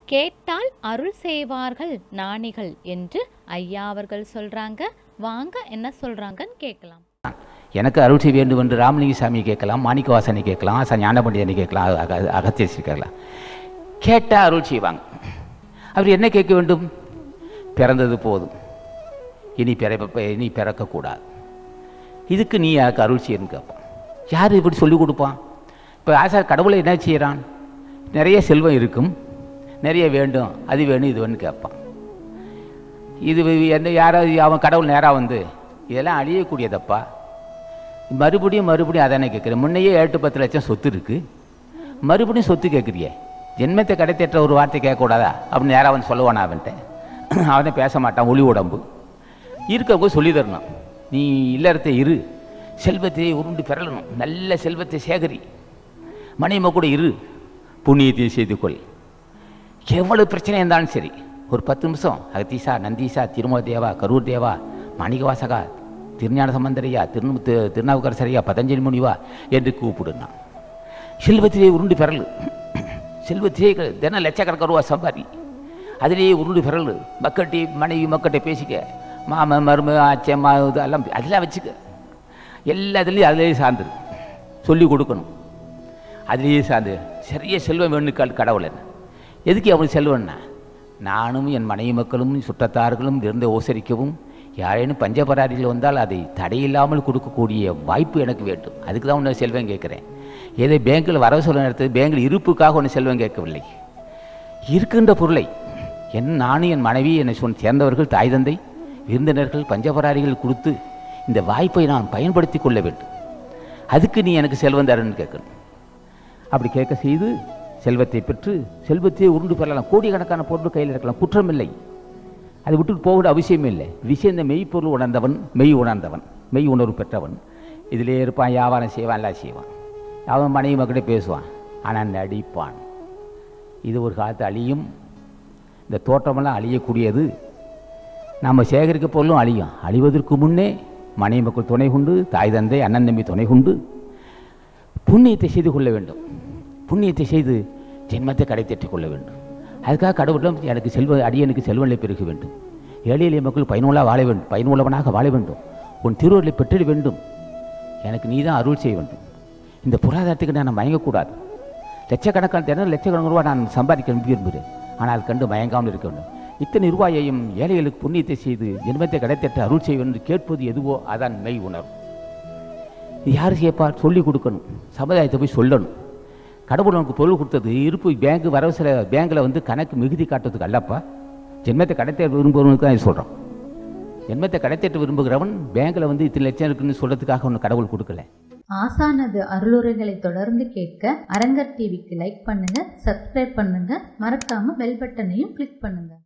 கேட்டால் அருள் செய்வார்கள் ஞானிகள் என்று ஐயா அவர்கள் சொல்றாங்க வாங்க என்ன சொல்றாங்கன்னு கேட்கலாம் எனக்கு அருள் செய்ய வேண்டும் என்று ராமலிங்க சாமி கேட்கலாம் மாணிக்கவாசனை கேட்கலாம் ஆசா ஞான பண்டிதனை கேட்கலாம் அக அகத்தியசி கேட்கலாம் கேட்டால் அருள் செய்வாங்க அவர் என்ன கேட்க வேண்டும் பிறந்தது போதும் இனி பிறப்ப இனி பிறக்கக்கூடாது இதுக்கு நீ யாருக்கு அருள் செய்யணும்னு கேட்பான் யார் இப்படி சொல்லிக் கொடுப்பான் இப்போ ஆசா கடவுளை என்ன செய்கிறான் நிறைய செல்வம் இருக்கும் நிறைய வேண்டும் அது வேணும் இது வேணும் கேட்பான் இது எந்த யாராவது அவன் கடவுள் நேராக வந்து இதெல்லாம் அழியக்கூடியதப்பா மறுபடியும் மறுபடியும் அதானே கேட்குறேன் முன்னையே ஏழு பத்து லட்சம் சொத்து இருக்குது மறுபடியும் சொத்து கேட்குறியே ஜென்மத்தை கடைத்தேற்ற ஒரு வார்த்தை கேட்கக்கூடாதா அப்படின்னு நேராக வந்து சொல்லுவானா அவன்கிட்ட அவனே பேச மாட்டான் ஒளி உடம்பு இருக்கவங்க சொல்லி தரணும் நீ இல்லறத்தை இரு செல்வத்தை உருண்டு பெறலணும் நல்ல செல்வத்தை சேகரி மனைவி கூட இரு புண்ணியத்தை செய்து கொள் எவ்வளவு பிரச்சனை இருந்தாலும் சரி ஒரு பத்து நிமிஷம் அகத்தீசா நந்தீசா திருமல தேவா கரூர் தேவா மாணிகவாசகா திருஞான சம்பந்தரையா திரு திரு- திருநாவுக்கரசரையா பதஞ்சலி முனிவா என்று கூப்பிடுனான் செல்வத்திலே உருண்டு பெறல் செல்வத்திலே க- தினம் லட்சக்கணக்கான ரூபா சம்பாதி அதிலேயே உருண்டு பெறல் மக்கள்கிட்ட மனைவி மக்கள்கிட்ட பேசிக்க மாம மரும ஆச்சம்மா இது எல்லாம் அதெல்லாம் வச்சுக்க எல்லாத்துலேயும் அதிலேயே சார்ந்துரு சொல்லி கொடுக்கணும் அதிலேயே சார்ந்து சரியா செல்வம் வேணுக்கால் கடவுள் என்ன எதுக்கு அவனுக்கு செல்வம்னா நானும் என் மனைவி மக்களும் சுற்றத்தார்களும் இருந்து ஓசரிக்கவும் யாரேனும் பஞ்சபராரிகள் வந்தால் அதை தடையில்லாமல் கொடுக்கக்கூடிய வாய்ப்பு எனக்கு வேண்டும் அதுக்கு தான் உன்னை செல்வம் கேட்குறேன் ஏதோ பேங்கில் வரவு சொல்ல நேரத்தில் பேங்கில் இருப்புக்காக ஒன்று செல்வம் கேட்கவில்லை இருக்கின்ற பொருளை என் நானும் என் மனைவி என்னை சொன்ன சேர்ந்தவர்கள் தாய் தந்தை விருந்தினர்கள் பஞ்சபராரிகள் கொடுத்து இந்த வாய்ப்பை நான் பயன்படுத்தி கொள்ள வேண்டும் அதுக்கு நீ எனக்கு செல்வம் தரேன்னு கேட்கணும் அப்படி கேட்க செய்து செல்வத்தை பெற்று செல்வத்தையே உருண்டு பெறலாம் கோடிக்கணக்கான பொருள் கையில் இருக்கலாம் குற்றமில்லை அதை விட்டுட்டு போகிற அவசியமே இல்லை விஷயம் இந்த மெய்ப்பொருள் உணர்ந்தவன் மெய் உணர்ந்தவன் மெய் உணர்வு பெற்றவன் இதிலே இருப்பான் வியாபாரம் செய்வான் எல்லாம் செய்வான் அவன் மனைவி மக்கள்கிட்ட பேசுவான் ஆனால் நடிப்பான் இது ஒரு காலத்து அழியும் இந்த தோற்றமெல்லாம் அழியக்கூடியது நம்ம சேகரிக்க பொருளும் அழியும் அழிவதற்கு முன்னே மனைவி மக்கள் துணை கொண்டு தாய் தந்தை அண்ணன் தம்பி துணை கொண்டு புண்ணியத்தை செய்து கொள்ள வேண்டும் புண்ணியத்தை செய்து ஜென்மத்தை கடை தேற்றிக் கொள்ள வேண்டும் அதுக்காக கடவுளிடம் எனக்கு செல்வ அடியனுக்கு செல்வநிலை பெருக வேண்டும் ஏழை எளிய மக்கள் பயனுள்ளா வாழ வேண்டும் பயனுள்ளவனாக வாழ வேண்டும் உன் திருவருளை பெற்றிட வேண்டும் எனக்கு நீ தான் அருள் செய்ய வேண்டும் இந்த பொருளாதாரத்துக்கு நான் மயங்கக்கூடாது லட்சக்கணக்கான தினம் லட்சக்கணக்கான ரூபாய் நான் சம்பாதிக்க விரும்புகிறேன் ஆனால் கண்டு மயங்காமல் இருக்க வேண்டும் இத்தனை ரூபாயையும் ஏழைகளுக்கு புண்ணியத்தை செய்து ஜென்மத்தை கிடைத்தற்ற அருள் செய்ய வேண்டும் என்று கேட்பது எதுவோ அதான் மெய் உணர்வு இது யார் கேட்பா சொல்லி கொடுக்கணும் சமுதாயத்தை போய் சொல்லணும் கடவுள் உனக்கு பொருள் கொடுத்தது இருப்பு பேங்க் வரவு சில பேங்கில் வந்து கணக்கு மிகுதி காட்டுறதுக்கு அல்லப்பா ஜென்மத்தை கடைத்தேற்ற விரும்புகிறவனுக்கு தான் இது சொல்கிறோம் ஜென்மத்தை கடைத்தேற்ற விரும்புகிறவன் பேங்கில் வந்து இத்தனை லட்சம் இருக்குன்னு சொல்கிறதுக்காக ஒன்று கடவுள் கொடுக்கல ஆசானது அருளுரைகளை தொடர்ந்து கேட்க அரங்கர் டிவிக்கு லைக் பண்ணுங்க சப்ஸ்கிரைப் பண்ணுங்க மறக்காம பெல் பட்டனையும் கிளிக் பண்ணுங்க